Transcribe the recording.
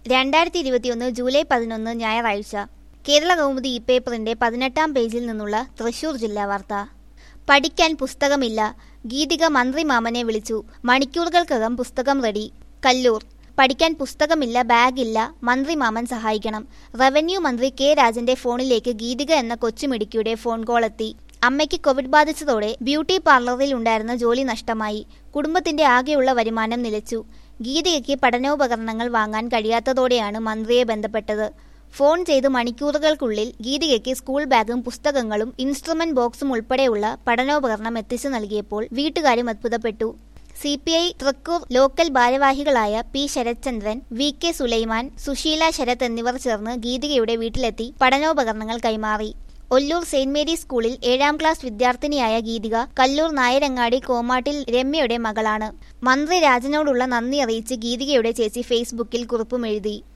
രണ്ടായിരത്തി ഇരുപത്തിയൊന്ന് ജൂലൈ പതിനൊന്ന് ഞായറാഴ്ച കേരള കൗമുദി ഇ പേപ്പറിന്റെ പതിനെട്ടാം പേജിൽ നിന്നുള്ള തൃശൂർ ജില്ലാ വാർത്ത പഠിക്കാൻ പുസ്തകമില്ല ഗീതിക മന്ത്രി മാമനെ വിളിച്ചു മണിക്കൂറുകൾക്കകം പുസ്തകം റെഡി കല്ലൂർ പഠിക്കാൻ പുസ്തകമില്ല ബാഗില്ല മന്ത്രി മാമൻ സഹായിക്കണം റവന്യൂ മന്ത്രി കെ രാജന്റെ ഫോണിലേക്ക് ഗീതിക എന്ന കൊച്ചുമിടുക്കിയുടെ ഫോൺ കോൾ എത്തി അമ്മയ്ക്ക് കോവിഡ് ബാധിച്ചതോടെ ബ്യൂട്ടി പാർലറിൽ ഉണ്ടായിരുന്ന ജോലി നഷ്ടമായി കുടുംബത്തിന്റെ ആകെയുള്ള വരുമാനം നിലച്ചു ഗീതികയ്ക്ക് പഠനോപകരണങ്ങൾ വാങ്ങാൻ കഴിയാത്തതോടെയാണ് മന്ത്രിയെ ബന്ധപ്പെട്ടത് ഫോൺ ചെയ്ത് മണിക്കൂറുകൾക്കുള്ളിൽ ഗീതികയ്ക്ക് സ്കൂൾ ബാഗും പുസ്തകങ്ങളും ഇൻസ്ട്രുമെന്റ് ബോക്സും ഉൾപ്പെടെയുള്ള പഠനോപകരണം എത്തിച്ചു നൽകിയപ്പോൾ വീട്ടുകാരും അത്ഭുതപ്പെട്ടു C P I Thrikkur local ഭാരവാഹികളായ P Sarathchandran V K Sulaiman Susheela Sarath എന്നിവർ ചേർന്ന് ഗീതികയുടെ വീട്ടിലെത്തി പഠനോപകരണങ്ങൾ കൈമാറി ഒല്ലൂർ സെയിന്റ് മേരീസ് സ്കൂളിൽ ഏഴാം ക്ലാസ് വിദ്യാർത്ഥിനിയായ ഗീതിക കല്ലൂർ നായരങ്ങാടി കോമാട്ടിൽ രമ്യയുടെ മകളാണ് മന്ത്രി രാജനോടുള്ള നന്ദി അറിയിച്ച് ഗീതികയുടെ ചേച്ചി ഫേസ്ബുക്കിൽ കുറിപ്പും എഴുതി